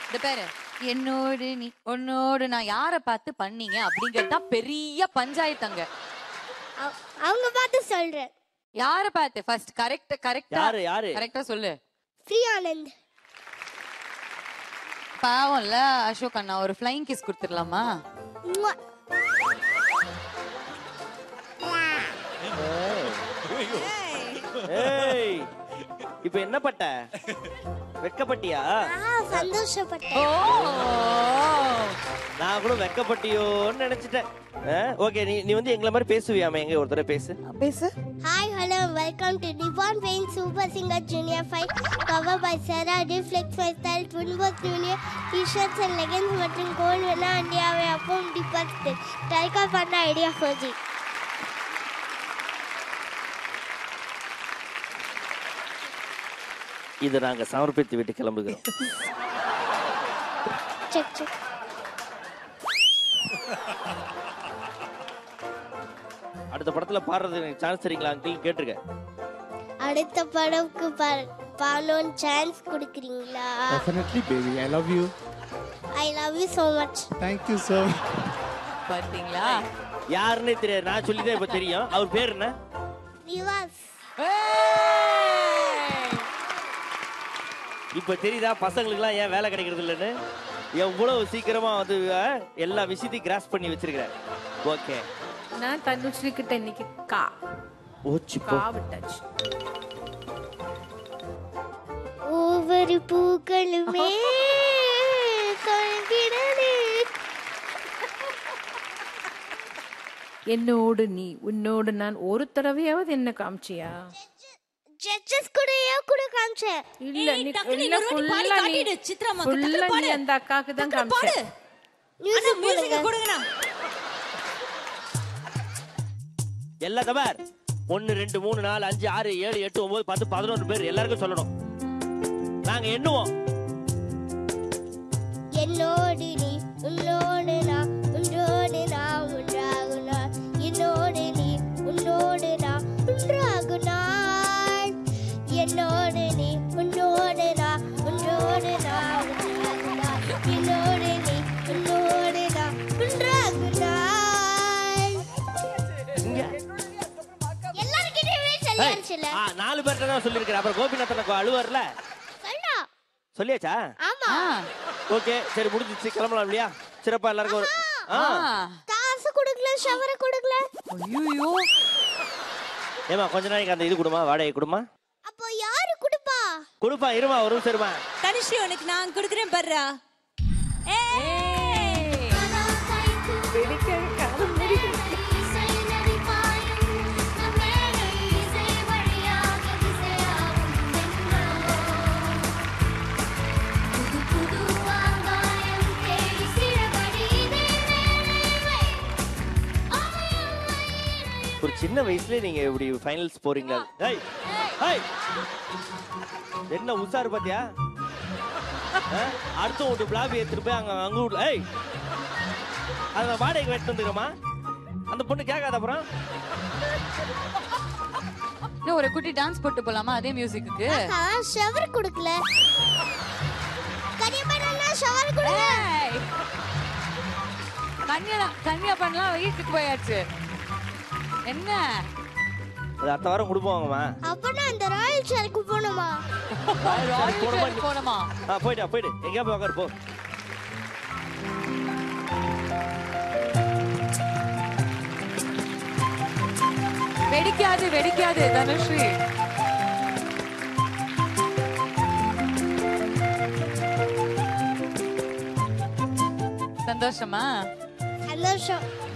இந்த பேரு என்னோடு நீ உன்னோடு நான் யார பார்த்து பண்ணீங்க அப்படிங்கிறது தான் பெரிய பஞ்சாயத்தங்க அவ- அவங்க பார்த்து சொல்றேன் யார பார்த்து ஃபர்ஸ்ட் கரெக்ட் கரெக்டா யாரு யாரு கரெக்டா சொல்லு ஃப்ரீ ஆனந்த் பாவம்ல அசோக் அண்ணா ஒரு ஃப்ளைங் கிஸ் கொடுத்துடலாமா உம்மா. ஏய் இப்ப என்ன பட்ட வெக்கப்பட்டியா ஆ சந்தோஷப்பட்டேன் ஓ நான் கூட வெக்கப்பட்டியோன்னு நினைச்சிட்டேன் ஓகே நீ நீ வந்து எங்களை மாதிரி பேசுவியாம எங்க ஒரு தடவை பேசு பேசு ஹாய் ஹலோ வெல்கம் டு டிவான் பெயின் Super Singer Junior five cover by செரா டிஃப்ளெக்ஸ் my style Twin Birds junior T-shirts and leggings மற்றும் கோல் வேணா இந்தியாவை அப்பவும் டிபாசிட் டைகா பண்ண ஐடியா ஃபோஜி இதை நாங்க சமர்ப்பித்து விட்டு கிளம்புகிறோம் செக் செக் அடுத்த படத்துல பாடுறது எனக்கு சான்ஸ் தரீங்களா அங்கிள் கேட்டிருக்கேன் அடுத்த படம்க்கு பாடணும் சான்ஸ் கொடுக்குறீங்களா Definitely, baby. I love you. I love you so much Thank you so much. பாத்தீங்களா யாருன்னே தெரியாது நான் சொல்லிதான் இப்ப தெரியும் அவர் பேர் என்ன விவாஸ் ஏய்! இப்ப தெரியுதா பசங்களுக்குலாம் ஏன் வேலை கிடைக்கிறது இல்லைன்னு எவ்வளவு சீக்கிரமா வந்து அஹ், எல்லா விஷயத்தையும் கிராஸ் பண்ணி வச்சிருக்கிறேன் ஓகே நான் தனுஸ்ரீ கிட்ட இன்னைக்கு கா ஓச்சு கா விட்டாச்சு ஒவ்வொரு பூக்களுமே தொங்கிடனே என்னோடு நீ உன்னோடு நான் ஒரு தடவையாவது என்ன காமிச்சியா ஜட்ஜஸ் கூட ஏன் கூட காமிச்சேன் இல்ல ஏய், நீ டக்குனு இல்ல இன்னொரு வாட்டி பாடி ஃபுல்லா நீ காட்டிடு, சித்ராம்மா, ஃபுல்லா டக்குனு நீ பாடு. அந்த அக்காக்கு தான் டக்குனு பாடு காமிச்ச அண்ணா மியூசிக் மியூசிக் போடுங்க கொடுங்கண்ணா எல்லா தபார் ஒன்னு ரெண்டு மூணு நாலு அஞ்சு ஆறு ஏழு எட்டு ஒன்பது பத்து பதினொன்று பேர் எல்லாருக்கும் சொல்லணும் நாங்க எண்ணுவோம் என்னோடு நீ உன்னோடு நான் உன்னோடு நான் ஒன்றாகு நான் என்னோடு நீ உன்னோடு நான் ஒன்றாகு நான் என்னோடு நீ உன்னோடு நான் உன்னோடு நான் ஒன்றாகு நான் என்னோடு நீ உன்னோடு நான் ஒன்றாகு நான் இங்க எல்லாருக்கிட்டையுமே ஏய், சொல்லியாச்சுல ஆ, நாலு பேர்ட்ட தான் சொல்லியிருக்கிறேன் அப்புறம் கோபிநாத்தன் அழுவார்ல சொல்லா சொல்லியாச்சா ஆமா ஆ, ஓகே சரி முடிஞ்சிச்சு கிளம்பலாம் இல்லையா சிறப்பா எல்லாருக்கும் ஒரு ஆ ஆ. காசு கொடுக்கல ஷவரை கொடுக்கல ஐயையோ. ஏமா கொஞ்ச நாளைக்கு அந்த இது கொடுமா வாடகை கொடுமா அப்போ யாரு கொடுப்பா கொடுப்பா இருமா ஒரு நிமிஷம் இருமா தனுஸ்ரீ உனக்கு நான் கொடுக்குறேன் பர்றா ஏய். ஒரு சின்ன வயசுல நீங்க இப்படி ஃபைனல்ஸ் போறீங்களா ஏய் ஏய் என்ன உஷாரு பாத்தியா ஆ? அடுத்த ஒரு பிளாக் எடுத்துட்டு போய் அங்க அங்க விடல ஏய் அத வாடகைக்கு வெட்டு வந்துக்கிறோமா அந்த பொண்ணு கேட்காத அப்புறம் இன்னும் ஒரு குட்டி டான்ஸ் போட்டு போலாமா அதே மியூசிக்கு ஷவர் கொடுக்கல கரியப்பண்ணா ஷவர் கொடுங்க கன்யா கன்யா பண்ணலாம் வீட்டுக்கு போயாச்சு என்ன அது அடுத்த வாரம் கொடுப்போங்கம்மா அப்பனா அந்த ராயல் ஷேருக்கு போகணுமா ராயல் போடுமா ஷேர் போனோமா ஆ போயிட்டா போயிடு எங்கேயா போய் உட்காரு போ வெடிக்காது வெடிக்காது தனுஸ்ரீ சந்தோஷமா சந்தோஷம்